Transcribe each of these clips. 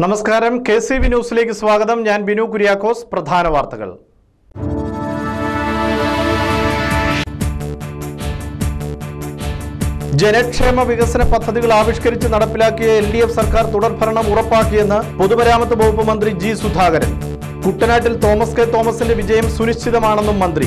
നമസ്കാരം K C V ന്യൂസിലേക്ക് സ്വാഗതം ഞാൻ ബിനു കുര്യാക്കോസ് പ്രധാന വാർത്തകൾ ജനക്ഷേമ വികസന പദ്ധതികൾ ആവിഷ്കരിച്ച് നടപ്പിലാക്കിയ എൽ ഡി എഫ് സർക്കാർ തുടർഭരണം ഉറപ്പാക്കിയെന്ന് പൊതുമരാമത്ത് വകുപ്പ് മന്ത്രി ജി സുധാകരൻ കുട്ടനാട്ടിൽ തോമസ് കെ തോമസിന്റെ വിജയം സുനിശ്ചിതമാണെന്നും മന്ത്രി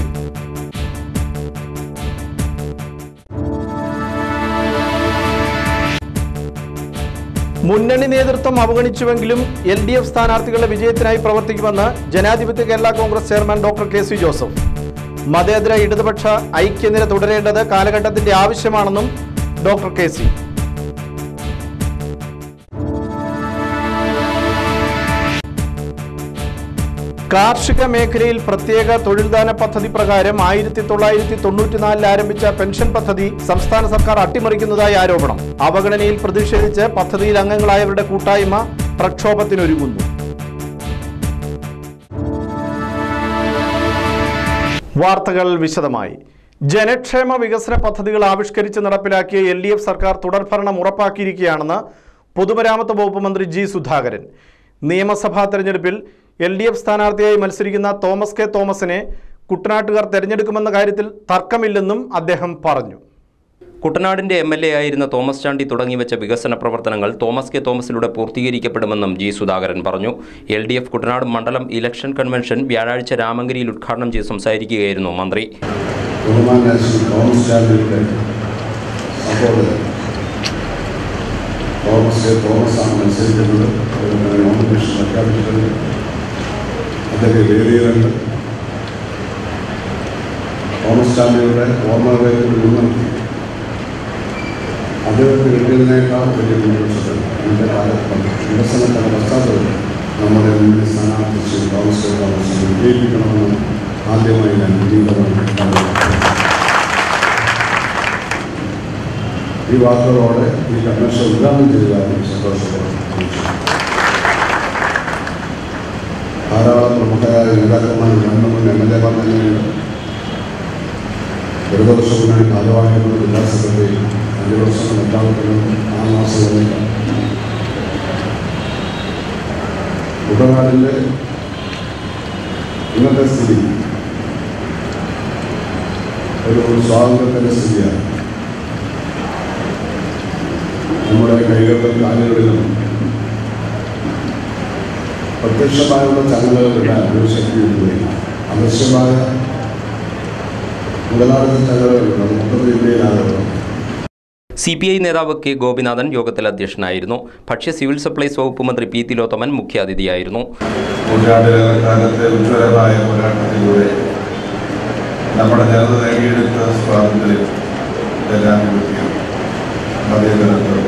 മുന്നണി നേതൃത്വം അവഗണിച്ചുവെങ്കിലും എൽ ഡി എഫ് സ്ഥാനാർത്ഥികളുടെ വിജയത്തിനായി പ്രവർത്തിക്കുമെന്ന് ജനാധിപത്യ Kerala Congress chairman doctor K C Joseph മതേതര ഇടതുപക്ഷ ഐക്യനിര തുടരേണ്ടത് കാലഘട്ടത്തിന്റെ ആവശ്യമാണെന്നും ഡോക്ടർ കെ സി കാർഷിക മേഖലയിൽ പ്രത്യേക തൊഴിൽദാന പദ്ധതി പ്രകാരം ആയിരത്തി തൊള്ളായിരത്തി തൊണ്ണൂറ്റിനാലിൽ ആരംഭിച്ച പെൻഷൻ പദ്ധതി സംസ്ഥാന സർക്കാർ അട്ടിമറിക്കുന്നതായി ആരോപണം അവഗണനയിൽ പ്രതിഷേധിച്ച് പദ്ധതിയിൽ അംഗങ്ങളായവരുടെ കൂട്ടായ്മ പ്രക്ഷോഭത്തിനൊരുങ്ങുന്നു വാർത്തകൾ വിശദമായി ജനക്ഷേമ വികസന പദ്ധതികൾ ആവിഷ്കരിച്ച് നടപ്പിലാക്കിയ എൽ ഡി എഫ് സർക്കാർ തുടർഭരണം ഉറപ്പാക്കിയിരിക്കുകയാണെന്ന് പൊതുമരാമത്ത് വകുപ്പ് മന്ത്രി ജി സുധാകരൻ നിയമസഭാ തെരഞ്ഞെടുപ്പിൽ എൽ ഡി എഫ് സ്ഥാനാർത്ഥിയായി മത്സരിക്കുന്ന തോമസ് കെ തോമസിനെ കുട്ടനാട്ടുകാർ തെരഞ്ഞെടുക്കുമെന്ന കാര്യത്തിൽ തർക്കമില്ലെന്നും അദ്ദേഹം പറഞ്ഞു കുട്ടനാടിന്റെ എം എൽ എ ആയിരുന്ന തോമസ് ചാണ്ടി തുടങ്ങിവെച്ച വികസന പ്രവർത്തനങ്ങൾ തോമസ് കെ തോമസിലൂടെ പൂർത്തീകരിക്കപ്പെടുമെന്നും ജി സുധാകരൻ പറഞ്ഞു എൽ ഡി എഫ് കുട്ടനാട് മണ്ഡലം ഇലക്ഷൻ കൺവെൻഷൻ വ്യാഴാഴ്ച രാമങ്കരിയിൽ ഉദ്ഘാടനം ചെയ്ത് സംസാരിക്കുകയായിരുന്നു മന്ത്രി ബഹുമാനായ ശ്രീ തോമസ് ചാണ്ടിയുടെ സഹോദരൻ തോമസ് കെ തോമസ് ആണ് മത്സരിക്കുന്നത് അതുകൊണ്ട് നോമിനേഷൻ പ്രഖ്യാപിച്ചിട്ടുണ്ട് അദ്ദേഹം വേദിയിലുണ്ട് തോമസ് ചാണ്ടിയുടെ ഓർമ്മകളെ മുൻനിർത്തി അദ്ദേഹത്തിന് കിട്ടിയതിനേക്കാൾ വലിയ ഭൂരിപക്ഷത്തിൽ എൻ്റെ കാലത്ത് വികസനത്തിൻ്റെ പശ്ചാത്തലത്തിൽ നമ്മുടെ മുന്നിൽ സ്ഥാനാർത്ഥി ശ്രീ തോമസ് കെ തോമസിനെ വിജയിപ്പിക്കണമെന്ന് ആദ്യമായി ഞാൻ വിജയിക്കണം ഈ വാക്കുകളോടെ ഈ കൺവെൻഷൻ ഉദ്ഘാടനം ചെയ്തതായി സന്തോഷത്തോടെ ധാരാളം പ്രമുഖരായ നേതാക്കന്മാർ രണ്ട് മുൻ എം എൽ എമാർ തന്നെയുണ്ട് ഒരു വർഷം മുന്നേ ഭാരവാഹികൾ ജില്ലാ സെക്രട്ടറി അഞ്ച് വർഷം രണ്ടാമത്തിലും ആറ് മാസങ്ങളിൽ കുട്ടനാടിൻ്റെ ഇന്നത്തെ സ്ഥിതി ഒരു സ്വാതന്ത്ര്യത്തിൻ്റെ സ്ഥിതിയാണ് നമ്മുടെ കൈകളിലും കാലുകളിലും പ്രത്യക്ഷമായുള്ള ചങ്ങലകളില്ല ഒരു ശക്തിയുണ്ട് അദൃശ്യമായ മുതലാളിത്ത ചങ്ങലകളുണ്ട് അത് മൊത്തത്തിൽ ഇന്ത്യയിലാകുന്നു സി പി ഐ നേതാവ് കെ ഗോപിനാഥൻ യോഗത്തിൽ അധ്യക്ഷനായിരുന്നു ഭക്ഷ്യ സിവിൽ സപ്ലൈസ് വകുപ്പ് മന്ത്രി പി തിലോത്തമൻ മുഖ്യാതിഥിയായിരുന്നു നൂറ്റാണ്ടിലേറെ കാലത്തെ ഉജ്ജ്വലമായ പോരാട്ടത്തിലൂടെ നമ്മുടെ ജനത നേടിയെടുത്ത സ്വാതന്ത്ര്യം ജനാധിപത്യം മതേതരത്വം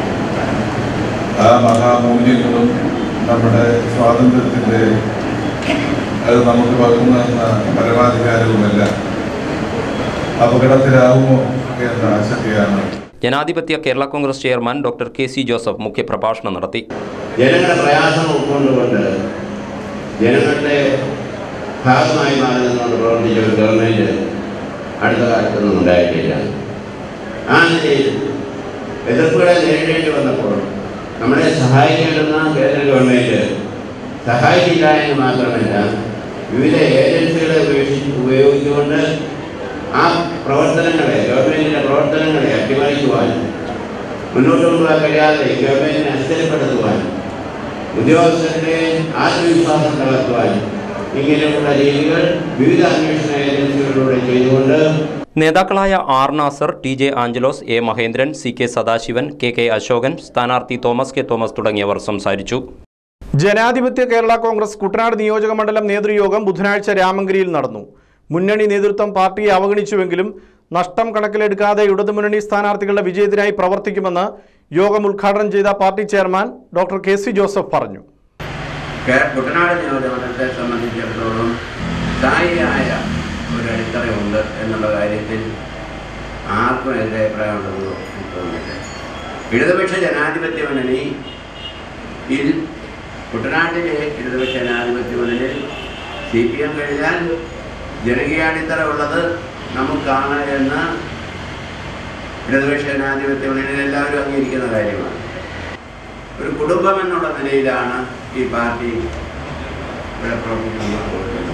ആ മഹാമൂല്യങ്ങളും നമ്മുടെ സ്വാതന്ത്ര്യത്തിൻ്റെ അത് നമുക്ക് പകർന്നു തന്ന പരമാധികാരവുമെല്ലാം അപകടത്തിലാവുമോ എന്ന ആശങ്കയാണ് ജനാധിപത്യ Kerala Congress chairman doctor K C Joseph മുഖ്യപ്രഭാഷണം നടത്തി ജനങ്ങളുടെ പ്രയാസം ഉൾക്കൊണ്ടുകൊണ്ട് ജനങ്ങളുടെ ഭാഗമായി മാറി നിന്നുകൊണ്ട് പ്രവർത്തിച്ച ഒരു ഗവൺമെൻറ് അടുത്ത കാലത്തൊന്നും ഉണ്ടായിട്ടില്ല ആ നിലയിൽ എതിർപ്പുകളെ നേരിടേണ്ടി വന്നപ്പോൾ നമ്മളെ സഹായിക്കേണ്ടുന്ന കേന്ദ്ര ഗവൺമെൻറ് സഹായിച്ചില്ല എന്ന് മാത്രമല്ല വിവിധ ഏജൻസികളെ ഉപയോഗിച്ച് ഉപയോഗിച്ചുകൊണ്ട് ആ പ്രവർത്തനങ്ങളെ ഗവൺമെൻറ്റിൻ്റെ പ്രവർത്തനങ്ങളെ അട്ടിമറിക്കുവാൻ മുന്നോട്ട് കൊണ്ടുപോകാൻ കഴിയാതെ ഗവൺമെന്റിനെ അസ്ഥിരപ്പെടുത്തുവാൻ ഉദ്യോഗസ്ഥരുടെ ആത്മവിശ്വാസം തകർത്തുവാൻ ഇങ്ങനെയുള്ള രീതികൾ വിവിധ അന്വേഷണ ഏജൻസികളിലൂടെ ചെയ്തുകൊണ്ട് നേതാക്കളായ R Nasar T J Anjalose A Mahendran C K Sadasivan K K Asokan സ്ഥാനാർത്ഥി തോമസ് കെ തോമസ് തുടങ്ങിയവർ സംസാരിച്ചു ജനാധിപത്യ കേരള കോൺഗ്രസ് കുട്ടനാട് നിയോജക മണ്ഡലം നേതൃയോഗം ബുധനാഴ്ച രാമങ്കരിയിൽ നടന്നു മുന്നണി നേതൃത്വം പാർട്ടിയെ അവഗണിച്ചുവെങ്കിലും നഷ്ടം കണക്കിലെടുക്കാതെ ഇടതുമുന്നണി സ്ഥാനാർത്ഥികളുടെ വിജയത്തിനായി പ്രവർത്തിക്കുമെന്ന് യോഗം ഉദ്ഘാടനം ചെയ്ത party chairman doctor K C Joseph പറഞ്ഞു കേ- കുട്ടനാട് നിയോജകമണ്ഡലത്തെ സംബന്ധിച്ചിടത്തോളം സ്ഥായിയായ ഒരു അടിത്തറയുണ്ട് എന്നുള്ള കാര്യത്തിൽ ആർക്കും എൻ്റെ അഭിപ്രായമുണ്ടെന്ന് എനിക്ക് തോന്നുന്നില്ല ഇടതുപക്ഷ ജനാധിപത്യ മുന്നണി ഇതിൽ കുട്ടനാട്ടിലെ ഇടതുപക്ഷ ജനാധിപത്യ മുന്നണിയിൽ സി പി എം കഴിഞ്ഞാൽ ജനകീയ അടിത്തറ ഉള്ളത് നമുക്കാണ് എന്ന് ഇടതുപക്ഷ ജനാധിപത്യ മുന്നണിയിൽ എല്ലാവരും അംഗീകരിക്കുന്ന കാര്യമാണ് ഒരു കുടുംബം എന്നുള്ള നിലയിലാണ് ഈ പാർട്ടി ഇവിടെ പ്രവർത്തിക്കുന്നത്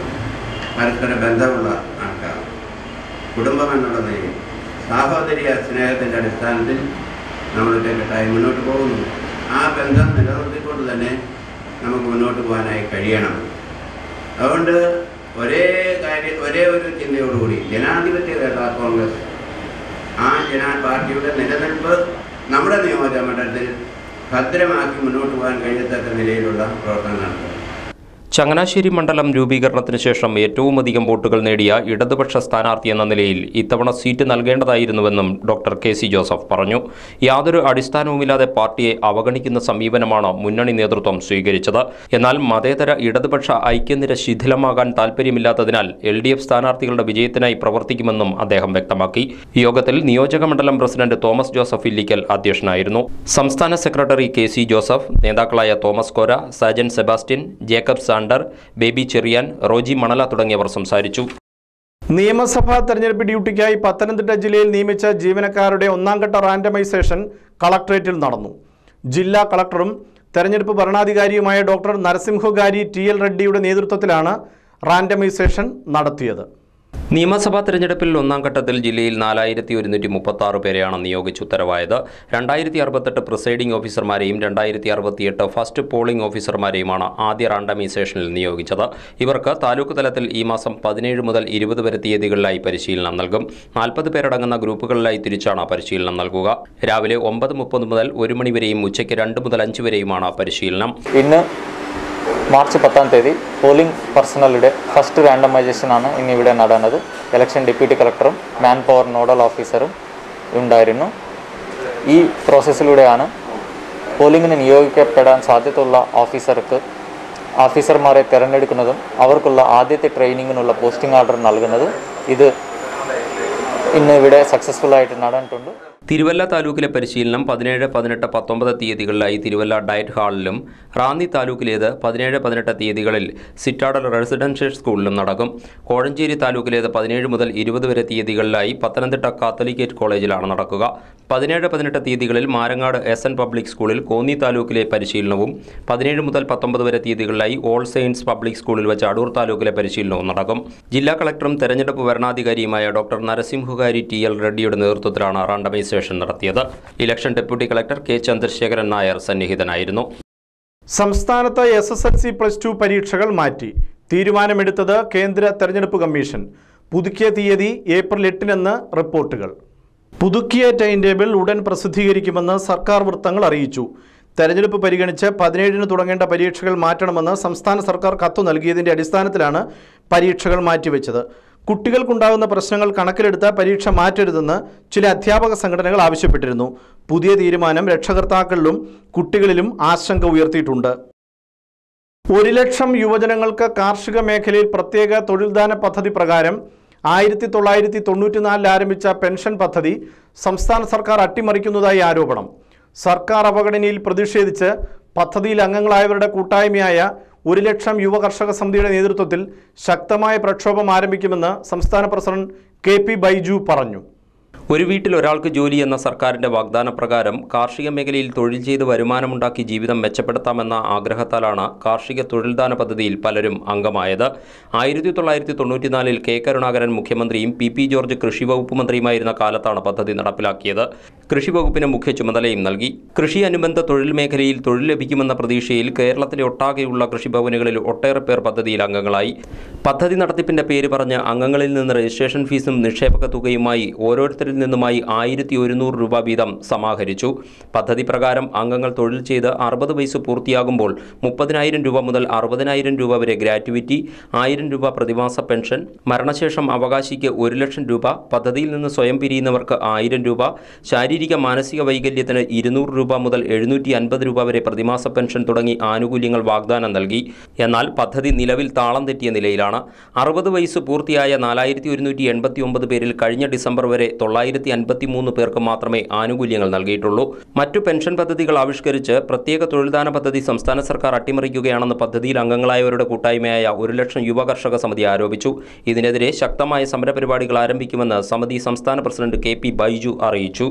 പരസ്പര ബന്ധമുള്ള ആൾക്കാർ കുടുംബം എന്നുള്ള നിലയിൽ സാഹോദര്യ സ്നേഹത്തിൻ്റെ അടിസ്ഥാനത്തിൽ നമ്മൾ കേട്ടായി മുന്നോട്ട് പോകുന്നു ആ ബന്ധം നിലനിർത്തിക്കൊണ്ട് തന്നെ നമുക്ക് മുന്നോട്ട് പോകാനായി കഴിയണം അതുകൊണ്ട് ഒരേ കാര്യം ഒരേ ഒരു ചിന്തയോടുകൂടി ജനാധിപത്യ കേരള കോൺഗ്രസ് ആ ജനാ പാർട്ടിയുടെ നിലനിൽപ്പ് നമ്മുടെ നിയോജക മണ്ഡലത്തിൽ ഭദ്രമാക്കി മുന്നോട്ട് പോകാൻ കഴിയത്തക്ക നിലയിലുള്ള പ്രവർത്തനം നടത്തുക ചങ്ങനാശ്ശേരി മണ്ഡലം രൂപീകരണത്തിന് ശേഷം ഏറ്റവും അധികം വോട്ടുകൾ നേടിയ ഇടതുപക്ഷ സ്ഥാനാർത്ഥി എന്ന നിലയിൽ ഇത്തവണ സീറ്റ് നൽകേണ്ടതായിരുന്നുവെന്നും ഡോക്ടർ കെ സി ജോസഫ് പറഞ്ഞു യാതൊരു അടിസ്ഥാനവുമില്ലാതെ പാർട്ടിയെ അവഗണിക്കുന്ന സമീപനമാണ് മുന്നണി നേതൃത്വം സ്വീകരിച്ചത് എന്നാൽ മതേതര ഇടതുപക്ഷ ഐക്യനിര ശിഥിലമാകാൻ താൽപ്പര്യമില്ലാത്തതിനാൽ എൽ ഡി എഫ് സ്ഥാനാർത്ഥികളുടെ വിജയത്തിനായി പ്രവർത്തിക്കുമെന്നും അദ്ദേഹം വ്യക്തമാക്കി യോഗത്തിൽ നിയോജക മണ്ഡലം പ്രസിഡന്റ് തോമസ് ജോസഫ് ഇല്ലിക്കൽ അധ്യക്ഷനായിരുന്നു സംസ്ഥാന സെക്രട്ടറി കെ സി ജോസഫ് നേതാക്കളായ Thomas Kora Sajan Sebastian Jacob സാണ്ടർ ബേബി ചെറിയാൻ റോജി മണല തുടങ്ങിയവർ സംസാരിച്ചു നിയമസഭാ തെരഞ്ഞെടുപ്പ് ഡ്യൂട്ടിക്കായി പത്തനംതിട്ട ജില്ലയിൽ നിയമിച്ച ജീവനക്കാരുടെ ഒന്നാംഘട്ട റാൻഡമൈസേഷൻ കളക്ട്രേറ്റിൽ നടന്നു ജില്ലാ കളക്ടറും തെരഞ്ഞെടുപ്പ് ഭരണാധികാരിയുമായ ഡോക്ടർ നരസിംഹഗാരി ടി എൽ റെഡ്ഡിയുടെ നേതൃത്വത്തിലാണ് റാൻഡമൈസേഷൻ നടത്തിയത് നിയമസഭാ തെരഞ്ഞെടുപ്പിൽ ഒന്നാം ഘട്ടത്തിൽ ജില്ലയിൽ നാലായിരത്തി ഒരുന്നൂറ്റി മുപ്പത്തി ആറ് പേരെയാണ് നിയോഗിച്ച് ഉത്തരവായത് രണ്ടായിരത്തി അറുപത്തെട്ട് പ്രിസൈഡിംഗ് ഓഫീസർമാരെയും രണ്ടായിരത്തി അറുപത്തിയെട്ട് ഫസ്റ്റ് പോളിംഗ് ഓഫീസർമാരെയുമാണ് ആദ്യ റാൻഡമൈസേഷനിൽ നിയോഗിച്ചത് ഇവർക്ക് താലൂക്ക് തലത്തിൽ ഈ മാസം പതിനേഴ് മുതൽ ഇരുപത് വരെ തീയതികളിലായി പരിശീലനം നൽകും നാൽപ്പത് പേരടങ്ങുന്ന ഗ്രൂപ്പുകളിലായി തിരിച്ചാണ് പരിശീലനം നൽകുക രാവിലെ ഒമ്പത് മുപ്പത് മുതൽ ഒരു മണി വരെയും ഉച്ചയ്ക്ക് രണ്ട് മുതൽ അഞ്ച് വരെയുമാണ് പരിശീലനം ഇന്ന് മാർച്ച് പത്താം തീയതി പോളിംഗ് പേഴ്സണലുടെ ഫസ്റ്റ് റാൻഡമൈസേഷൻ ആണ് ഇന്ന് ഇവിടെ നടന്നത് ഇലക്ഷൻ ഡെപ്യൂട്ടി കളക്ടറും മാൻ പവർ നോഡൽ ഓഫീസറും ഉണ്ടായിരുന്നു ഈ പ്രോസസ്സിലൂടെയാണ് പോളിംഗിന് നിയോഗിക്കപ്പെടാൻ സാധ്യതയുള്ള ഓഫീസർക്ക് ഓഫീസർമാരെ തിരഞ്ഞെടുക്കുന്നതും അവർക്കുള്ള ആദ്യത്തെ ട്രെയിനിങ്ങിനുള്ള പോസ്റ്റിംഗ് ഓർഡർ നൽകുന്നതും ഇത് ഇന്ന് ഇവിടെ സക്സസ്ഫുൾ ആയിട്ട് നടന്നിട്ടുണ്ട് തിരുവല്ല താലൂക്കിലെ പരിശീലനം പതിനേഴ് പതിനെട്ട് പത്തൊമ്പത് തീയതികളിലായി തിരുവല്ല ഡയറ്റ് ഹാളിലും റാന്നി താലൂക്കിലേത് പതിനേഴ് പതിനെട്ട് തീയതികളിൽ സിറ്റാഡൽ റെസിഡൻഷ്യൽ സ്കൂളിലും നടക്കും കോഴഞ്ചേരി താലൂക്കിലേത് പതിനേഴ് മുതൽ ഇരുപത് വരെ തീയതികളിലായി പത്തനംതിട്ട കാത്തലിക്കേറ്റ് കോളേജിലാണ് നടക്കുക പതിനേഴ് പതിനെട്ട് തീയതികളിൽ മാരങ്ങാട് എസ് എൻ പബ്ലിക് സ്കൂളിൽ കോന്നി താലൂക്കിലെ പരിശീലനവും പതിനേഴ് മുതൽ പത്തൊമ്പത് വരെ തീയതികളിലായി ഓൾ സെയിൻസ് പബ്ലിക് സ്കൂളിൽ വെച്ച് അടൂർ താലൂക്കിലെ പരിശീലനവും നടക്കും ജില്ലാ കളക്ടറും തെരഞ്ഞെടുപ്പ് വരണാധികാരിയുമായ ഡോക്ടർ നരസിംഹുകാരി ടി എൽ റെഡ്ഡിയുടെ നേതൃത്വത്തിലാണ് റാൻഡമൈസേഷൻ നടത്തിയത് election deputy collector K Chandrasekharan Nair സന്നിഹിതനായിരുന്നു സംസ്ഥാനത്ത് S S L C plus two പരീക്ഷകൾ മാറ്റി തീരുമാനമെടുത്തത് കേന്ദ്ര തെരഞ്ഞെടുപ്പ് കമ്മീഷൻ പുതുക്കിയ തീയതി ഏപ്രിൽ എട്ടിനെന്ന് റിപ്പോർട്ടുകൾ പുതുക്കിയ ടൈം ടേബിൾ ഉടൻ പ്രസിദ്ധീകരിക്കുമെന്ന് സർക്കാർ വൃത്തങ്ങൾ അറിയിച്ചു തെരഞ്ഞെടുപ്പ് പരിഗണിച്ച് പതിനേഴിന് തുടങ്ങേണ്ട പരീക്ഷകൾ മാറ്റണമെന്ന് സംസ്ഥാന സർക്കാർ കത്തു നൽകിയതിന്റെ അടിസ്ഥാനത്തിലാണ് പരീക്ഷകൾ മാറ്റിവെച്ചത് കുട്ടികൾക്കുണ്ടാകുന്ന പ്രശ്നങ്ങൾ കണക്കിലെടുത്ത് പരീക്ഷ മാറ്റരുതെന്ന് ചില അധ്യാപക സംഘടനകൾ ആവശ്യപ്പെട്ടിരുന്നു പുതിയ തീരുമാനം രക്ഷകർത്താക്കളിലും കുട്ടികളിലും ആശങ്ക ഉയർത്തിയിട്ടുണ്ട് ഒരു ലക്ഷം യുവജനങ്ങൾക്ക് കാർഷിക മേഖലയിൽ പ്രത്യേക തൊഴിൽദാന പദ്ധതി പ്രകാരം ആയിരത്തി തൊള്ളായിരത്തി തൊണ്ണൂറ്റിനാലിൽ ആരംഭിച്ച പെൻഷൻ പദ്ധതി സംസ്ഥാന സർക്കാർ അട്ടിമറിക്കുന്നതായി ആരോപണം സർക്കാർ അവഗണനയിൽ പ്രതിഷേധിച്ച് പദ്ധതിയിൽ അംഗങ്ങളായവരുടെ കൂട്ടായ്മയായ ഒരു ലക്ഷം യുവ കർഷക സമിതിയുടെ നേതൃത്വത്തിൽ ശക്തമായ പ്രക്ഷോഭം ആരംഭിക്കുമെന്ന് സംസ്ഥാന പ്രസിഡന്റ് കെ പി ബൈജു പറഞ്ഞു ഒരു വീട്ടിൽ ഒരാൾക്ക് ജോലി എന്ന സർക്കാരിന്റെ വാഗ്ദാനപ്രകാരം കാർഷിക മേഖലയിൽ തൊഴിൽ ചെയ്ത് വരുമാനമുണ്ടാക്കി ജീവിതം മെച്ചപ്പെടുത്താമെന്ന ആഗ്രഹത്താലാണ് കാർഷിക തൊഴിൽദാന പദ്ധതിയിൽ പലരും അംഗമായത് ആയിരത്തി തൊള്ളായിരത്തി തൊണ്ണൂറ്റിനാലിൽ കെ കരുണാകരൻ മുഖ്യമന്ത്രിയും പി പി ജോർജ് കൃഷി വകുപ്പ് മന്ത്രിയുമായിരുന്ന കാലത്താണ് പദ്ധതി നടപ്പിലാക്കിയത് കൃഷി വകുപ്പിന് മുഖ്യ ചുമതലയും നൽകി കൃഷി അനുബന്ധ തൊഴിൽ മേഖലയിൽ തൊഴിൽ ലഭിക്കുമെന്ന പ്രതീക്ഷയിൽ കേരളത്തിലെ ഒട്ടാകെയുള്ള കൃഷിഭവനുകളിൽ ഒട്ടേറെ പേർ പദ്ധതിയിൽ അംഗങ്ങളായി പദ്ധതി നടത്തിപ്പിന്റെ പേര് പറഞ്ഞ് അംഗങ്ങളിൽ നിന്ന് രജിസ്ട്രേഷൻ ഫീസും നിക്ഷേപക തുകയുമായി ഓരോരുത്തരിൽ നിന്നുമായി ആയിരത്തി ഒരുന്നൂറ് രൂപ വീതം സമാഹരിച്ചു പദ്ധതി പ്രകാരം അംഗങ്ങൾ തൊഴിൽ ചെയ്ത് അറുപത് വയസ്സ് പൂർത്തിയാകുമ്പോൾ മുപ്പതിനായിരം രൂപ മുതൽ അറുപതിനായിരം രൂപ വരെ ഗ്രാറ്റുവിറ്റി ആയിരം രൂപ പ്രതിമാസ പെൻഷൻ മരണശേഷം അവകാശിക്ക് ഒരു ലക്ഷം രൂപ പദ്ധതിയിൽ നിന്ന് സ്വയം പിരിയുന്നവർക്ക് ആയിരം രൂപ ശാരീരിക മാനസിക വൈകല്യത്തിന് ഇരുന്നൂറ് രൂപ മുതൽ എഴുന്നൂറ്റി അൻപത് രൂപ വരെ പ്രതിമാസ പെൻഷൻ തുടങ്ങി ആനുകൂല്യങ്ങൾ വാഗ്ദാനം നൽകി എന്നാൽ പദ്ധതി നിലവിൽ താളം തെറ്റിയ നിലയിലാണ് അറുപത് വയസ്സ് പൂർത്തിയായ നാലായിരത്തി ഒരുന്നൂറ്റി എൺപത്തി ഒമ്പത് പേരിൽ കഴിഞ്ഞ ഡിസംബർ വരെ തൊള്ളായിരത്തി അൻപത്തി മൂന്ന് പേർക്ക് മാത്രമേ ആനുകൂല്യങ്ങൾ നൽകിയിട്ടുള്ളൂ മറ്റു പെൻഷൻ പദ്ധതികൾ ആവിഷ്കരിച്ച് പ്രത്യേക തൊഴിൽദാന പദ്ധതി സംസ്ഥാന സർക്കാർ അട്ടിമറിക്കുകയാണെന്ന് പദ്ധതിയിൽ അംഗങ്ങളായവരുടെ കൂട്ടായ്മയായ ഒരു ലക്ഷം യുവ കർഷക സമിതി ആരോപിച്ചു ഇതിനെതിരെ ശക്തമായ സമരപരിപാടികൾ ആരംഭിക്കുമെന്ന് സമിതി സംസ്ഥാന പ്രസിഡന്റ് കെ പി ബൈജു അറിയിച്ചു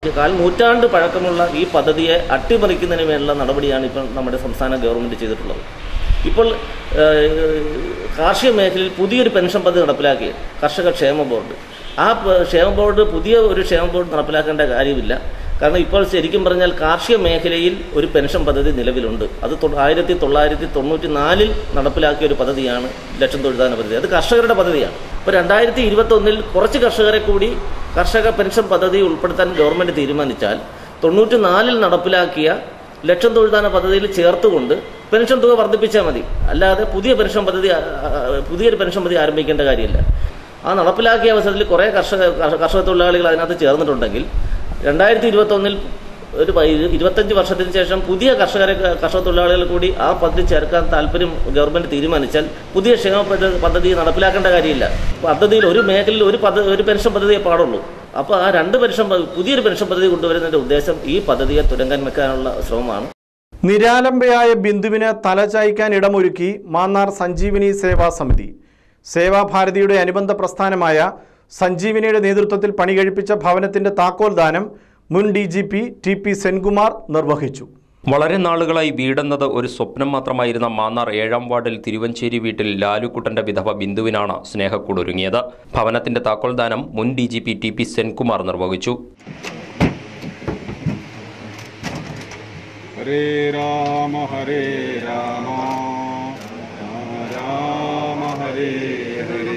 കാൽ നൂറ്റാണ്ട് പഴക്കമുള്ള ഈ പദ്ധതിയെ അട്ടിമറിക്കുന്നതിന് വേണ്ടിയുള്ള നടപടിയാണ് ഇപ്പോൾ നമ്മുടെ സംസ്ഥാന ഗവൺമെൻറ് ചെയ്തിട്ടുള്ളത് ഇപ്പോൾ ഏഹ്, കാർഷിക മേഖലയിൽ പുതിയൊരു പെൻഷൻ പദ്ധതി നടപ്പിലാക്കി കർഷക ക്ഷേമ ബോർഡ് ആ പ- ക്ഷേമ ബോർഡ് പുതിയ ഒരു ക്ഷേമ ബോർഡ് നടപ്പിലാക്കേണ്ട കാര്യമില്ല കാരണം ഇപ്പോൾ ശരിക്കും പറഞ്ഞാൽ കാർഷിക മേഖലയിൽ ഒരു പെൻഷൻ പദ്ധതി നിലവിലുണ്ട് അത് തൊ- ആയിരത്തി തൊള്ളായിരത്തി തൊണ്ണൂറ്റി നാലിൽ നടപ്പിലാക്കിയ ഒരു പദ്ധതിയാണ് ലക്ഷം തൊഴിൽദാന പദ്ധതി അത് കർഷകരുടെ പദ്ധതിയാണ് ഇപ്പോൾ രണ്ടായിരത്തി ഇരുപത്തൊന്നിൽ കുറച്ച് കർഷകരെ കൂടി കർഷക പെൻഷൻ പദ്ധതി ഉൾപ്പെടുത്താൻ ഗവൺമെൻറ് തീരുമാനിച്ചാൽ തൊണ്ണൂറ്റി നാലിൽ നടപ്പിലാക്കിയ ലക്ഷം തൊഴിൽദാന പദ്ധതിയിൽ ചേർത്തുകൊണ്ട് പെൻഷൻ തുക വർദ്ധിപ്പിച്ചാൽ മതി അല്ലാതെ പുതിയ പെൻഷൻ പദ്ധതി ആ, ആ, പുതിയൊരു പെൻഷൻ പദ്ധതി ആരംഭിക്കേണ്ട കാര്യമില്ല ആ നടപ്പിലാക്കിയ അവസരത്തിൽ കുറേ കർഷക കർഷക തൊഴിലാളികൾ അതിനകത്ത് ചേർന്നിട്ടുണ്ടെങ്കിൽ രണ്ടായിരത്തി ഇരുപത്തൊന്നിൽ ഒരു പ- ഇരുപത്തഞ്ച് വർഷത്തിന് ശേഷം പുതിയ കർഷകരെ കർഷക തൊഴിലാളികൾ കൂടി ആ പദ്ധതി ചേർക്കാൻ താല്പര്യം ഗവൺമെന്റ് തീരുമാനിച്ചാൽ പുതിയ ക്ഷേമ പദ്ധ- പദ്ധതി നടപ്പിലാക്കേണ്ട കാര്യമില്ല പദ്ധതിയിൽ ഒരു മേഖലയിൽ ഒരു പദ്ധതി ഒരു പെൻഷൻ പദ്ധതിയെ പാടുള്ളൂ അപ്പോൾ ആ രണ്ട് പെൻഷൻ പ- പുതിയൊരു പെൻഷൻ പദ്ധതി കൊണ്ടുവരുന്നതിന്റെ ഉദ്ദേശം ഈ പദ്ധതിയെ തുരങ്കാൻ വെക്കാനുള്ള ശ്രമമാണ് നിരാലംബയായ ബിന്ദുവിന് തലചായ്ക്കാൻ ഇടമൊരുക്കി മാന്നാർ സഞ്ജീവനി സേവാ സമിതി സേവാഭാരതിയുടെ അനുബന്ധ പ്രസ്ഥാനമായ സഞ്ജീവനിയുടെ നേതൃത്വത്തിൽ പണി കഴിപ്പിച്ച ഭവനത്തിന്റെ താക്കോൽ ദാനം മുൻ D G P T P Senkumar നിർവഹിച്ചു വളരെ നാളുകളായി വീടെന്നത് ഒരു സ്വപ്നം മാത്രമായിരുന്ന മാന്നാർ ഏഴാം വാർഡിൽ തിരുവഞ്ചേരി വീട്ടിൽ ലാലുക്കുട്ടന്റെ വിധവ ബിന്ദുവിനാണ് സ്നേഹക്കൂടൊരുങ്ങിയത് ഭവനത്തിന്റെ താക്കോൽദാനം മുൻ D G P T P Senkumar നിർവഹിച്ചു ഹരേ രാമ ഹരേ രാമ രാമ രാമ ഹരേ ഹരേ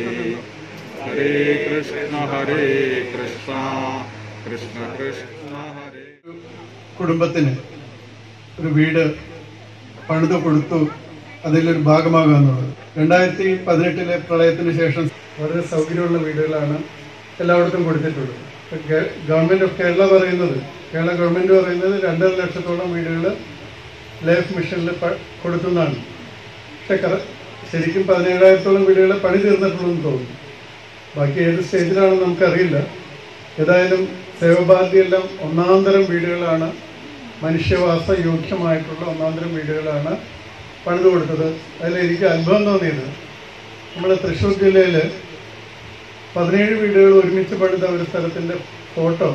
ഹരേ കൃഷ്ണ ഹരേ കൃഷ്ണ കൃഷ്ണ കൃഷ്ണ ഹരേ കുടുംബത്തിന് ഒരു വീട് പണിത് കൊടുത്തു അതിലൊരു ഭാഗമാകുക എന്നുള്ളത് രണ്ടായിരത്തി പതിനെട്ടിലെ പ്രളയത്തിന് ശേഷം വളരെ സൗകര്യമുള്ള വീടുകളാണ് എല്ലായിടത്തും കൊടുത്തിട്ടുള്ളത് ഇപ്പൊ ഗ- ഗവൺമെന്റ് ഓഫ് കേരള പറയുന്നത് കേരള ഗവൺമെന്റ് പറയുന്നത് രണ്ടര ലക്ഷത്തോളം വീടുകൾ ലൈഫ് മിഷനിൽ പ- കൊടുത്തുന്നാണ് പക്ഷെ കറ- ശരിക്കും പതിനേഴായിരത്തോളം വീടുകൾ പണി തീർന്നിട്ടുള്ളൂ എന്ന് തോന്നുന്നു ബാക്കി ഏത് സ്റ്റേജിലാണെന്ന് നമുക്കറിയില്ല ഏതായാലും സേവഭാരതിയെല്ലാം ഒന്നാന്തരം വീടുകളാണ് മനുഷ്യവാസ യോഗ്യമായിട്ടുള്ള ഒന്നാന്തരം വീടുകളാണ് പണിത് കൊടുത്തത് അതിൽ എനിക്ക് അത്ഭുതം തോന്നിയത് നമ്മുടെ തൃശ്ശൂർ ജില്ലയിൽ പതിനേഴ് വീടുകൾ ഒരുമിച്ച് പണിത ഒരു സ്ഥലത്തിൻ്റെ ഫോട്ടോ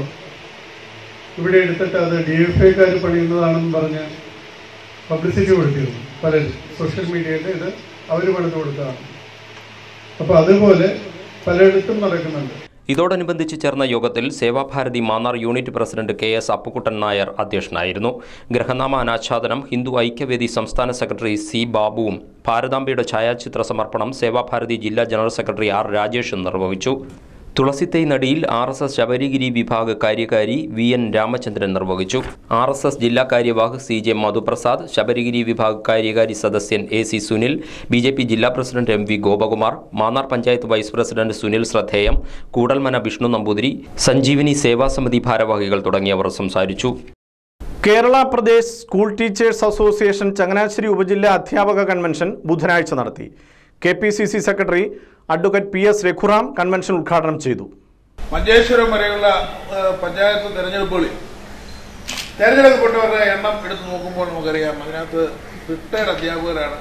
ഇവിടെ എടുത്തിട്ട് അത് ഡി എഫ് ഐക്കാർ പണിയുന്നതാണെന്ന് പറഞ്ഞ് പബ്ലിസിറ്റി കൊടുത്തിരുന്നു പലരും സോഷ്യൽ മീഡിയയിൽ ഇത് അവർ പണിത് കൊടുത്തതാണ് അപ്പോൾ അതുപോലെ പലയിടത്തും നടക്കുന്നുണ്ട് ഇതോടനുബന്ധിച്ച് ചേർന്ന യോഗത്തിൽ Sevabharati Mannar unit president K S Appukuttan Nair അധ്യക്ഷനായിരുന്നു ഗ്രഹനാമ അനാച്ഛാദനം ഹിന്ദു ഐക്യവേദി സംസ്ഥാന സെക്രട്ടറി സി ബാബുവും ഭാരതാംബയുടെ ഛായാചിത്ര സമർപ്പണം സേവാഭാരതി ജില്ലാ ജനറൽ സെക്രട്ടറി ആർ രാജേഷും നിർവഹിച്ചു തുളസിത്തൈ നടിയിൽ ആർ എസ് എസ് ശബരിഗിരി വിഭാഗ കാര്യകാരി വി എൻ രാമചന്ദ്രൻ നിർവഹിച്ചു ആർ എസ് എസ് ജില്ലാ കാര്യവാഹ് സി ജെ മധുപ്രസാദ് ശബരിഗിരി വിഭാഗ കാര്യകാരി സദസ്യൻ A C Sunil B J P ജില്ലാ president M V Gopakumar Mannar panchayat vice president Sunil ശ്രദ്ധേയം കൂടൽമന വിഷ്ണു നമ്പൂതിരി സഞ്ജീവനി സേവാസമിതി ഭാരവാഹികൾ തുടങ്ങിയവർ സംസാരിച്ചു Kerala Pradesh school teachers association Changanassery ഉപജില്ലാ അധ്യാപക കൺവെൻഷൻ ബുധനാഴ്ച നടത്തി K P C C secretary advocate P S Raghuram convention ഉദ്ഘാടനം ചെയ്തു മഞ്ചേശ്വരം വരെയുള്ള ഏഹ്, പഞ്ചായത്ത് തെരഞ്ഞെടുപ്പുകളിൽ തെരഞ്ഞെടുക്കപ്പെട്ടവരുടെ എണ്ണം എടുത്തു നോക്കുമ്പോൾ നമുക്കറിയാം അതിനകത്ത് റിട്ടയർഡ് അധ്യാപകരാണ്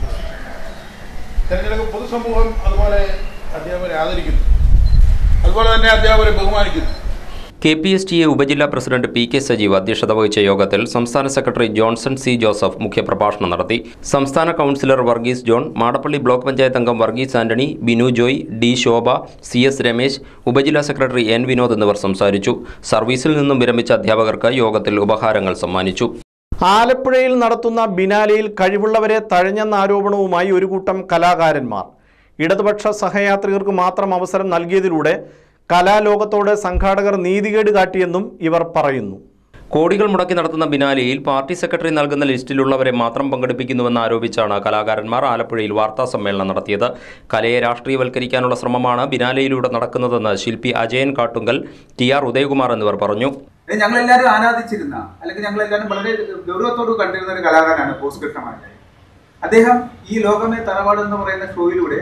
തെരഞ്ഞെടുപ്പ് പൊതുസമൂഹം അതുപോലെ അധ്യാപകരെ ആദരിക്കുന്നു അതുപോലെ തന്നെ അധ്യാപകരെ ബഹുമാനിക്കുന്നു K P S T A ഉപജില്ലാ പ്രസിഡന്റ് പി കെ സജീവ് അധ്യക്ഷത വഹിച്ച യോഗത്തിൽ സംസ്ഥാന സെക്രട്ടറി ജോൺസൺ സി ജോസഫ് മുഖ്യപ്രഭാഷണം നടത്തി സംസ്ഥാന councillor Varghese John Madappally block panchayat അംഗം Varghese Antony Binu Joy D Shobha C S Ramesh ഉപജില്ലാ സെക്രട്ടറി എൻ വിനോദ് എന്നിവർ സംസാരിച്ചു സർവീസിൽ നിന്നും വിരമിച്ച അധ്യാപകർക്ക് യോഗത്തിൽ ഉപഹാരങ്ങൾ സമ്മാനിച്ചു ആലപ്പുഴയിൽ നടത്തുന്ന ബിനാലയിൽ കഴിവുള്ളവരെ തഴഞ്ഞെന്ന ആരോപണവുമായി ഒരു കൂട്ടം കലാകാരന്മാർ ഇടതുപക്ഷ സഹയാത്രികർക്ക് മാത്രം അവസരം നൽകിയതിലൂടെ കലാലോകത്തോട് സംഘാടകർ നീതികേട് കാട്ടിയെന്നും ഇവർ പറയുന്നു കോടികൾ മുടക്കി നടത്തുന്ന ബിനാലിയിൽ പാർട്ടി സെക്രട്ടറി നൽകുന്ന ലിസ്റ്റിലുള്ളവരെ മാത്രം പങ്കെടുപ്പിക്കുന്നുവെന്ന് ആരോപിച്ചാണ് കലാകാരന്മാർ ആലപ്പുഴയിൽ വാർത്താ സമ്മേളനം നടത്തിയത് കലയെ രാഷ്ട്രീയവൽക്കരിക്കാനുള്ള ശ്രമമാണ് ബിനാലയിലൂടെ നടക്കുന്നതെന്ന് ശില്പി അജയൻ കാട്ടുങ്കൽ ടി ആർ ഉദയകുമാർ എന്നിവർ പറഞ്ഞു ഞങ്ങൾ എല്ലാവരും ആരാധിച്ചിരുന്ന അല്ലെങ്കിൽ ഞങ്ങൾ എല്ലാവരും വളരെ ഗൗരവത്തോട് കണ്ടിരുന്ന ഒരു കലാകാരനാണ് പോസ് കൃഷ്ണമായിട്ട് അദ്ദേഹം ഈ ലോകമേ തറവാട് എന്ന് പറയുന്ന ഷോയിലൂടെ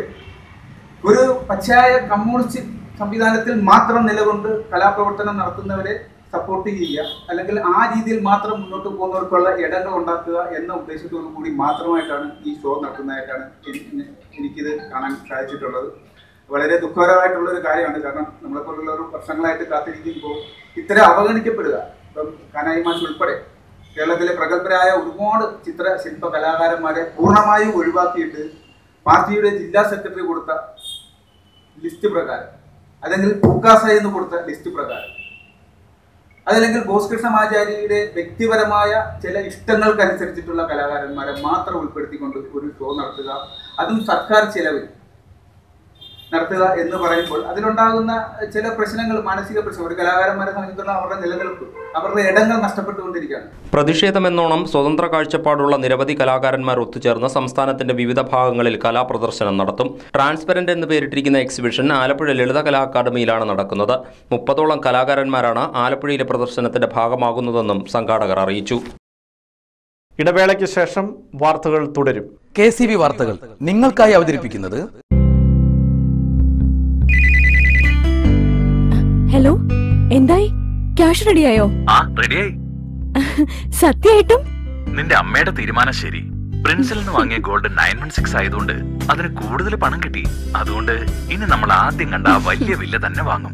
ഒരു പച്ചയായ കമ്മ്യൂണിസ്റ്റ് സംവിധാനത്തിൽ മാത്രം നിലകൊണ്ട് കലാപ്രവർത്തനം നടത്തുന്നവരെ സപ്പോർട്ട് ചെയ്യുക അല്ലെങ്കിൽ ആ രീതിയിൽ മാത്രം മുന്നോട്ട് പോകുന്നവർക്കുള്ള ഇടങ്ങൾ ഉണ്ടാക്കുക എന്ന ഉദ്ദേശത്തോടു കൂടി മാത്രമായിട്ടാണ് ഈ ഷോ നടത്തുന്നതായിട്ടാണ് എനിക്ക് എനിക്കിത് കാണാൻ സാധിച്ചിട്ടുള്ളത് വളരെ ദുഃഖകരമായിട്ടുള്ള ഒരു കാര്യമാണ് കാരണം നമ്മളെപ്പോലുള്ളവർ വർഷങ്ങളായിട്ട് കാത്തിരിക്കുമ്പോൾ ഇത്തരം അവഗണിക്കപ്പെടുക ഇപ്പം കാനായി മാഷ് ഉൾപ്പെടെ കേരളത്തിലെ പ്രഗത്ഭരായ ഒരുപാട് ചിത്ര ശില്പ കലാകാരന്മാരെ പൂർണ്ണമായും ഒഴിവാക്കിയിട്ട് പാർട്ടിയുടെ ജില്ലാ സെക്രട്ടറി കൊടുത്ത ലിസ്റ്റ് പ്രകാരം അല്ലെങ്കിൽ പൂക്കാസ എന്ന് കൊടുത്ത ലിസ്റ്റ് പ്രകാരം അതല്ലെങ്കിൽ ബോസ് കൃഷ്ണമാചാര്യയുടെ വ്യക്തിപരമായ ചില ഇഷ്ടങ്ങൾക്കനുസരിച്ചിട്ടുള്ള കലാകാരന്മാരെ മാത്രം ഉൾപ്പെടുത്തിക്കൊണ്ട് ഒരു ഷോ നടത്തുക അതും സർക്കാർ ചെലവിൽ നടത്തുക എന്ന് പറയുമ്പോൾ അതിലുണ്ടാകുന്ന ചില പ്രശ്നങ്ങൾ മാനസിക പ്രശ്നം ഒരു കലാകാരന്മാരെ സംബന്ധിച്ചിടത്തോളം അവരുടെ നിലനിൽപ്പ് അവരുടെ ഇടങ്ങൾ നഷ്ടപ്പെട്ടുകൊണ്ടിരിക്കുകയാണ് പ്രതിഷേധമെന്നോണം സ്വതന്ത്ര കാഴ്ചപ്പാടുള്ള നിരവധി കലാകാരന്മാർ ഒത്തുചേർന്ന് സംസ്ഥാനത്തിന്റെ വിവിധ ഭാഗങ്ങളിൽ കലാപ്രദർശനം നടത്തും ട്രാൻസ്പെറന്റ് എന്ന് പേരിട്ടിരിക്കുന്ന എക്സിബിഷൻ ആലപ്പുഴ ലളിത കലാ അക്കാദമിയിലാണ് നടക്കുന്നത് മുപ്പതോളം കലാകാരന്മാരാണ് ആലപ്പുഴയിലെ പ്രദർശനത്തിന്റെ ഭാഗമാകുന്നതെന്നും സംഘാടകർ അറിയിച്ചു ഇടവേളയ്ക്ക് ശേഷം വാർത്തകൾ തുടരും കെ സി വി വാർത്തകൾ നിങ്ങൾക്കായി അവതരിപ്പിക്കുന്നത് ഹലോ എന്തായി ക്യാഷ് റെഡിയായോ ആ റെഡിയായി സത്യമായിട്ടും നിന്റെ അമ്മയുടെ തീരുമാനം ശരി പ്രിൻസിൽ നിന്ന് വാങ്ങിയ ഗോൾഡ് നയൻ വൺ സിക്സ് ആയതുകൊണ്ട് അതിന് കൂടുതൽ പണം കിട്ടി അതുകൊണ്ട് ഇനി നമ്മൾ ആദ്യം കണ്ട ആ വലിയ വില്ല തന്നെ വാങ്ങും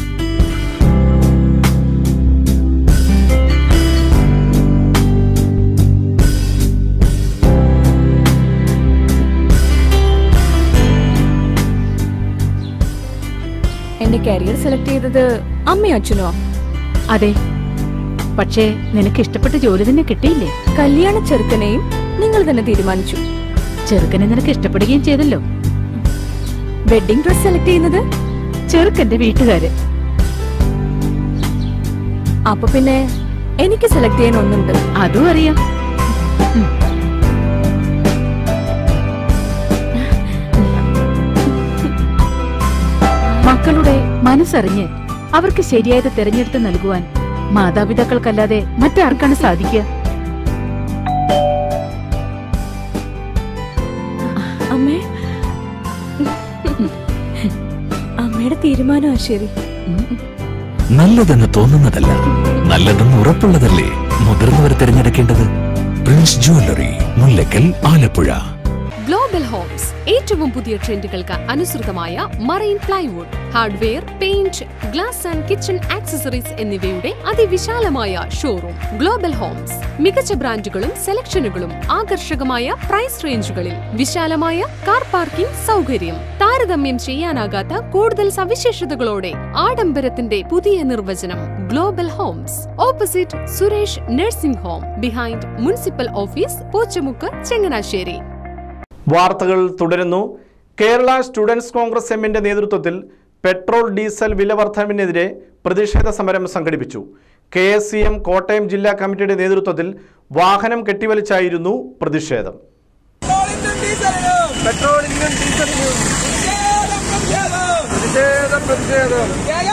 എന്റെ കരിയർ സെലക്ട് ചെയ്തത് അമ്മയോ അച്ഛനോ അതെ പക്ഷേ നിനക്ക് ഇഷ്ടപ്പെട്ട ജോലി തന്നെ കിട്ടിയില്ലേ കല്യാണ ചെറുക്കനെയും നിങ്ങൾ തന്നെ തീരുമാനിച്ചു ചെറുക്കനെ നിനക്ക് ഇഷ്ടപ്പെടുകയും ചെയ്തല്ലോ വെഡിങ് ഡ്രസ് സെലക്ട് ചെയ്യുന്നത് ചെറുക്കന്റെ വീട്ടുകാര് അപ്പൊ പിന്നെ എനിക്ക് സെലക്ട് ചെയ്യാൻ ഒന്നുണ്ട് അതും അറിയാം മക്കളുടെ മനസ്സറിഞ്ഞ് അവർക്ക് ശരിയായത് തെരഞ്ഞെടുത്ത് നൽകുവാൻ മാതാപിതാക്കൾക്കല്ലാതെ മറ്റാർക്കാണ് സാധിക്കുക അമ്മേ അമ്മയുടെ തീരുമാനമാ ശരി നല്ലതെന്ന് തോന്നുന്നതല്ല നല്ലതെന്ന് ഉറപ്പുള്ളതല്ലേ മുതിർന്നവർ തിരഞ്ഞെടുക്കേണ്ടത് prince jewellery Mullakkal Alappuzha global homes ഏറ്റവും പുതിയ ട്രെൻഡുകൾക്ക് അനുസൃതമായ marine plywood hardware paint glass and kitchen accessories എന്നിവയുടെ അതിവിശാലമായ ഷോറൂം ഗ്ലോബൽ ഹോംസ് മികച്ച ബ്രാൻഡുകളും സെലക്ഷനുകളും ആകർഷകമായ പ്രൈസ് റേഞ്ചുകളിൽ വിശാലമായ കാർ പാർക്കിംഗ് സൗകര്യം താരതമ്യം ചെയ്യാനാകാത്ത കൂടുതൽ സവിശേഷതകളോടെ ആഡംബരത്തിന്റെ പുതിയ നിർവചനം global homes opposite Suresh nursing home behind municipal office Pochamukku Changanassery വാർത്തകൾ തുടരുന്നു കേരള സ്റ്റുഡൻസ് കോൺഗ്രസ് എമ്മിന്റെ നേതൃത്വത്തിൽ പെട്രോൾ ഡീസൽ വില വർധനവിനെതിരെ പ്രതിഷേധ സമരം സംഘടിപ്പിച്ചു K S C M Kottayam ജില്ലാ കമ്മിറ്റിയുടെ നേതൃത്വത്തിൽ വാഹനം കെട്ടിവലിച്ചായിരുന്നു പ്രതിഷേധം പെട്രോളിനും ഡീസലിനും പ്രതിഷേധം പ്രതിഷേധം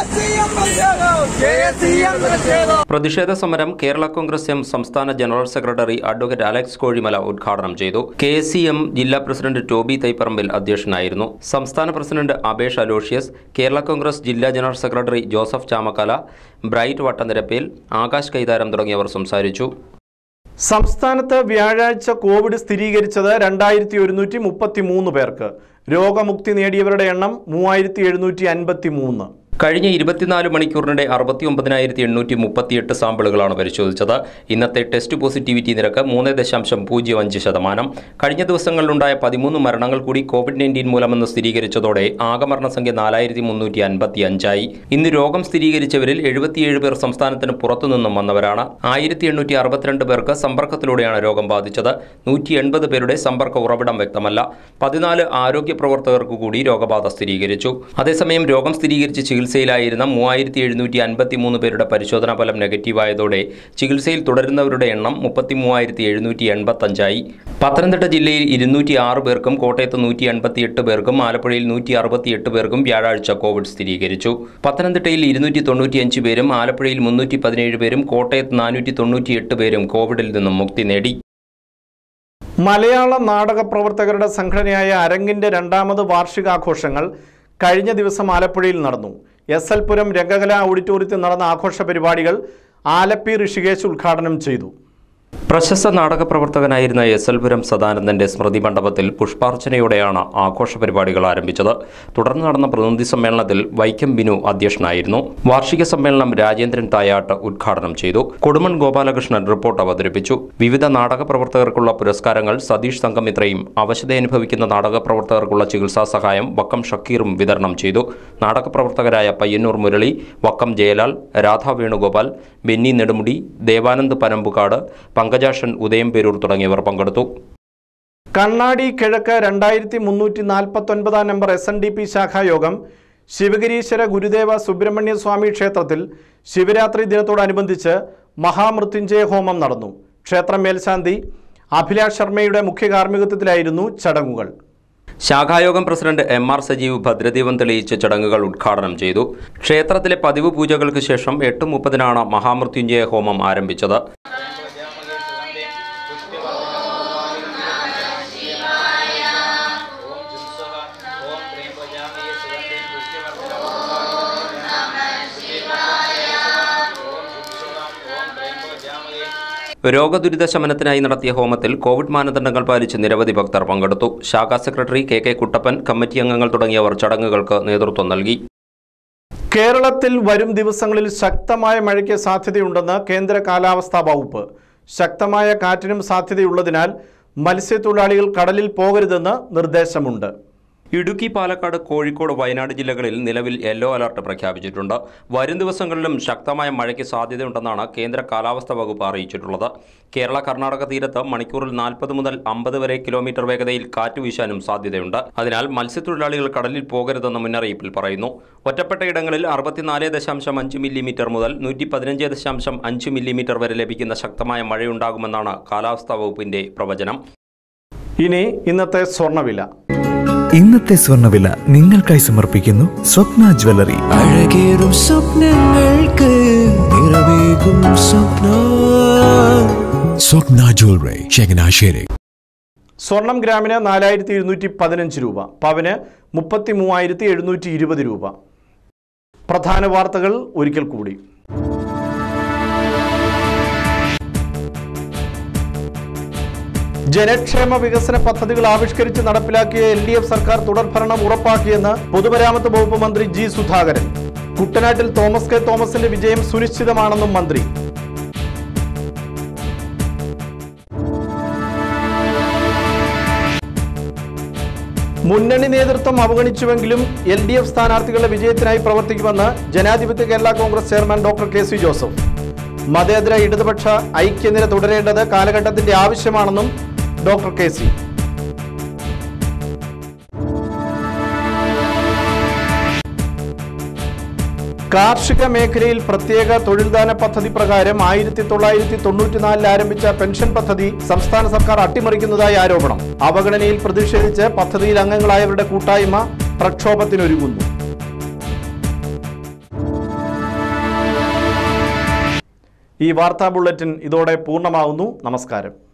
പ്രതിഷേധം പ്രതിഷേധ സമരം കേരള കോൺഗ്രസ് എം സംസ്ഥാന general secretary advocate Alex Kozhimala ഉദ്ഘാടനം ചെയ്തു കെ എസ് സി എം ജില്ലാ പ്രസിഡന്റ് ടോബി തൈപ്പറമ്പിൽ അധ്യക്ഷനായിരുന്നു സംസ്ഥാന president Abesh Aloysius Kerala Congress ജില്ലാ general secretary Joseph Chamakkala Bright Vattanirappel Akash Kaitharam തുടങ്ങിയവർ സംസാരിച്ചു സംസ്ഥാനത്ത് വ്യാഴാഴ്ച കോവിഡ് സ്ഥിരീകരിച്ചത് രണ്ടായിരത്തി ഒരുന്നൂറ്റി മുപ്പത്തി മൂന്ന് പേർക്ക് രോഗമുക്തി നേടിയവരുടെ എണ്ണം മൂവായിരത്തി എഴുന്നൂറ്റി അൻപത്തി മൂന്ന് കഴിഞ്ഞ ഇരുപത്തിനാല് മണിക്കൂറിനിടെ അറുപത്തി ഒമ്പതിനായിരത്തി എണ്ണൂറ്റി മുപ്പത്തിയെട്ട് സാമ്പിളുകളാണ് പരിശോധിച്ചത് ഇന്നത്തെ ടെസ്റ്റ് പോസിറ്റിവിറ്റി നിരക്ക് മൂന്ന് ദശാംശം പൂജ്യം അഞ്ച് ശതമാനം കഴിഞ്ഞ ദിവസങ്ങളിലുണ്ടായ പതിമൂന്ന് മരണങ്ങൾ കൂടി കോവിഡ് നയൻറ്റീൻ മൂലമെന്ന് സ്ഥിരീകരിച്ചതോടെ ആകെ മരണസംഖ്യ നാലായിരത്തി മുന്നൂറ്റി അൻപത്തി അഞ്ചായി ഇന്ന് രോഗം സ്ഥിരീകരിച്ചവരിൽ എഴുപത്തിയേഴ് പേർ സംസ്ഥാനത്തിന് പുറത്തുനിന്നും വന്നവരാണ് ആയിരത്തി എണ്ണൂറ്റി അറുപത്തിരണ്ട് പേർക്ക് സമ്പർക്കത്തിലൂടെയാണ് രോഗം ബാധിച്ചത് നൂറ്റി എൺപത് പേരുടെ സമ്പർക്ക ഉറവിടം വ്യക്തമല്ല പതിനാല് ആരോഗ്യ പ്രവർത്തകർക്ക് കൂടി രോഗബാധ സ്ഥിരീകരിച്ചു അതേസമയം രോഗം സ്ഥിരീകരിച്ച് ചികിത്സയിലായിരുന്ന മൂവായിരത്തി എഴുന്നൂറ്റി അൻപത്തി മൂന്ന് പേരുടെ പരിശോധനാ ഫലം നെഗറ്റീവായതോടെ ചികിത്സയിൽ തുടരുന്നവരുടെ എണ്ണം മുപ്പത്തി മൂവായിരത്തി എഴുന്നൂറ്റി എൺപത്തഞ്ചായി പത്തനംതിട്ട ജില്ലയിൽ ഇരുന്നൂറ്റി ആറ് പേർക്കും കോട്ടയത്ത് നൂറ്റി എൺപത്തിയെട്ട് പേർക്കും ആലപ്പുഴയിൽ നൂറ്റി അറുപത്തിയെട്ട് പേർക്കും വ്യാഴാഴ്ച കോവിഡ് സ്ഥിരീകരിച്ചു പത്തനംതിട്ടയിൽ ഇരുന്നൂറ്റി തൊണ്ണൂറ്റിയഞ്ച് പേരും ആലപ്പുഴയിൽ മുന്നൂറ്റി പതിനേഴ് പേരും കോട്ടയത്ത് നാനൂറ്റി തൊണ്ണൂറ്റിയെട്ട് പേരും കോവിഡിൽ നിന്നും മുക്തി നേടി മലയാള നാടക പ്രവർത്തകരുടെ സംഘടനയായ അരങ്ങിന്റെ രണ്ടാമത് വാർഷികാഘോഷങ്ങൾ കഴിഞ്ഞ ദിവസം ആലപ്പുഴയിൽ നടന്നു എസ് എൽ പുരം രംഗകലാ ഓഡിറ്റോറിയത്തിൽ നടന്ന ആഘോഷ പരിപാടികൾ ആലപ്പി ഋഷികേശ് ഉദ്ഘാടനം ചെയ്തു പ്രശസ്ത നാടക പ്രവർത്തകനായിരുന്ന എസ് എൽ പുരം സദാനന്ദന്റെ സ്മൃതി മണ്ഡപത്തിൽ പുഷ്പാർച്ചനയോടെയാണ് ആഘോഷ പരിപാടികൾ ആരംഭിച്ചത് തുടർന്ന് നടന്ന പ്രതിനിധി സമ്മേളനത്തിൽ വൈക്കം ബിനു അധ്യക്ഷനായിരുന്നു വാർഷിക സമ്മേളനം രാജേന്ദ്രൻ തായാട്ട് ഉദ്ഘാടനം ചെയ്തു കൊടുമൺ ഗോപാലകൃഷ്ണൻ റിപ്പോർട്ട് അവതരിപ്പിച്ചു വിവിധ നാടക പ്രവർത്തകർക്കുള്ള പുരസ്കാരങ്ങൾ സതീഷ് സംഘമിത്രയും അവശതയനുഭവിക്കുന്ന നാടക പ്രവർത്തകർക്കുള്ള ചികിത്സാ സഹായം വക്കം ഷക്കീറും വിതരണം ചെയ്തു നാടക പ്രവർത്തകരായ പയ്യന്നൂർ മുരളി വക്കം ജയലാൽ രാധാ വേണുഗോപാൽ ബെന്നി നെടുമുടി ദേവാനന്ദ് പനമ്പുകാട് പങ്കജാഷൻ ഉദയം പേരൂർ തുടങ്ങിയവർ പങ്കെടുത്തു കണ്ണാടി കിഴക്ക് രണ്ടായിരത്തി മുന്നൂറ്റി നാൽപ്പത്തൊൻപതാം number S N D P ശാഖായോഗം ശിവഗിരീശ്വര ഗുരുദേവ സുബ്രഹ്മണ്യ സ്വാമി ക്ഷേത്രത്തിൽ ശിവരാത്രി ദിനത്തോടനുബന്ധിച്ച് മഹാമൃത്യുഞ്ജയ ഹോമം നടന്നു ക്ഷേത്രം മേൽശാന്തി അഭിലാഷ് ശർമ്മയുടെ മുഖ്യ കാർമ്മികത്വത്തിലായിരുന്നു ചടങ്ങുകൾ ശാഖായോഗം പ്രസിഡന്റ് എം ആർ സജീവ് ഭദ്രദീപം തെളിയിച്ച് ചടങ്ങുകൾ ഉദ്ഘാടനം ചെയ്തു ക്ഷേത്രത്തിലെ പതിവ് പൂജകൾക്ക് ശേഷം എട്ട് മുപ്പതിനാണ് മഹാമൃത്യുഞ്ജയ ഹോമം ആരംഭിച്ചത് രോഗദുരിത ശമനത്തിനായി നടത്തിയ ഹോമത്തിൽ കോവിഡ് മാനദണ്ഡങ്ങൾ പാലിച്ച് നിരവധി ഭക്തർ പങ്കെടുത്തു ശാഖാ secretary K K Kuttappan committee അംഗങ്ങൾ തുടങ്ങിയവർ ചടങ്ങുകൾക്ക് നേതൃത്വം നൽകി കേരളത്തിൽ വരും ദിവസങ്ങളിൽ ശക്തമായ മഴയ്ക്ക് സാധ്യതയുണ്ടെന്ന് കേന്ദ്ര കാലാവസ്ഥാ വകുപ്പ് ശക്തമായ കാറ്റിനും സാധ്യതയുള്ളതിനാൽ മത്സ്യത്തൊഴിലാളികൾ കടലിൽ പോകരുതെന്ന് നിർദ്ദേശമുണ്ട് ഇടുക്കി പാലക്കാട് കോഴിക്കോട് വയനാട് ജില്ലകളിൽ നിലവിൽ യെല്ലോ അലർട്ട് പ്രഖ്യാപിച്ചിട്ടുണ്ട് വരും ദിവസങ്ങളിലും ശക്തമായ മഴയ്ക്ക് സാധ്യതയുണ്ടെന്നാണ് കേന്ദ്ര കാലാവസ്ഥാ വകുപ്പ് അറിയിച്ചിട്ടുള്ളത് കേരള കർണാടക തീരത്ത് മണിക്കൂറിൽ നാൽപ്പത് മുതൽ അമ്പത് വരെ കിലോമീറ്റർ വേഗതയിൽ കാറ്റ് വീശാനും സാധ്യതയുണ്ട് അതിനാൽ മത്സ്യത്തൊഴിലാളികൾ കടലിൽ പോകരുതെന്ന് മുന്നറിയിപ്പിൽ പറയുന്നു ഒറ്റപ്പെട്ട ഇടങ്ങളിൽ അറുപത്തിനാല് ദശാംശം അഞ്ച് മില്ലിമീറ്റർ മുതൽ നൂറ്റി പതിനഞ്ച് ദശാംശം അഞ്ച് മില്ലിമീറ്റർ വരെ ലഭിക്കുന്ന ശക്തമായ മഴയുണ്ടാകുമെന്നാണ് കാലാവസ്ഥാ വകുപ്പിന്റെ പ്രവചനം ഇനി ഇന്നത്തെ സ്വർണ്ണവില ഇന്നത്തെ സ്വർണ്ണവില നിങ്ങൾക്കായി സമർപ്പിക്കുന്നു സ്വപ്ന ജ്വല്ലറി അഴകേറും സ്വപ്നങ്ങൾക്ക് നിറവേകും സ്വപ്ന സ്വപ്ന ജ്വല്ലറി ചങ്ങനാശ്ശേരി സ്വർണം ഗ്രാമിന് നാലായിരത്തി എഴുന്നൂറ്റി പതിനഞ്ച് രൂപ പവന് മുപ്പത്തി മൂവായിരത്തി എഴുന്നൂറ്റി ഇരുപത് രൂപ പ്രധാന വാർത്തകൾ ഒരിക്കൽ കൂടി ജനക്ഷേമ വികസന പദ്ധതികൾ ആവിഷ്കരിച്ച് നടപ്പിലാക്കിയ എൽ ഡി എഫ് സർക്കാർ തുടർഭരണം ഉറപ്പാക്കിയെന്ന് പൊതുമരാമത്ത് വകുപ്പ് മന്ത്രി ജി സുധാകരൻ കുട്ടനാട്ടിൽ തോമസ് കെ തോമസിന്റെ വിജയം സുനിശ്ചിതമാണെന്നും മന്ത്രി മുന്നണി നേതൃത്വം അവഗണിച്ചുവെങ്കിലും എൽ ഡി എഫ് സ്ഥാനാർത്ഥികളുടെ വിജയത്തിനായി പ്രവർത്തിക്കുമെന്ന് ജനാധിപത്യ Kerala Congress chairman doctor K C Joseph മതേതര ഇടതുപക്ഷ ഐക്യനിര തുടരേണ്ടത് കാലഘട്ടത്തിന്റെ ആവശ്യമാണെന്നും ഡോക്ടർ കെ സി കാർഷിക മേഖലയിൽ പ്രത്യേക തൊഴിൽദാന പദ്ധതി പ്രകാരം ആയിരത്തി തൊള്ളായിരത്തി തൊണ്ണൂറ്റിനാലിൽ ആരംഭിച്ച പെൻഷൻ പദ്ധതി സംസ്ഥാന സർക്കാർ അട്ടിമറിക്കുന്നതായി ആരോപണം അവഗണനയിൽ പ്രതിഷേധിച്ച് പദ്ധതിയിൽ അംഗങ്ങളായവരുടെ കൂട്ടായ്മ പ്രക്ഷോഭത്തിനൊരുങ്ങുന്നു ഈ വാർത്താ ബുള്ളറ്റിൻ ഇതോടെ പൂർണ്ണമാവുന്നു നമസ്കാരം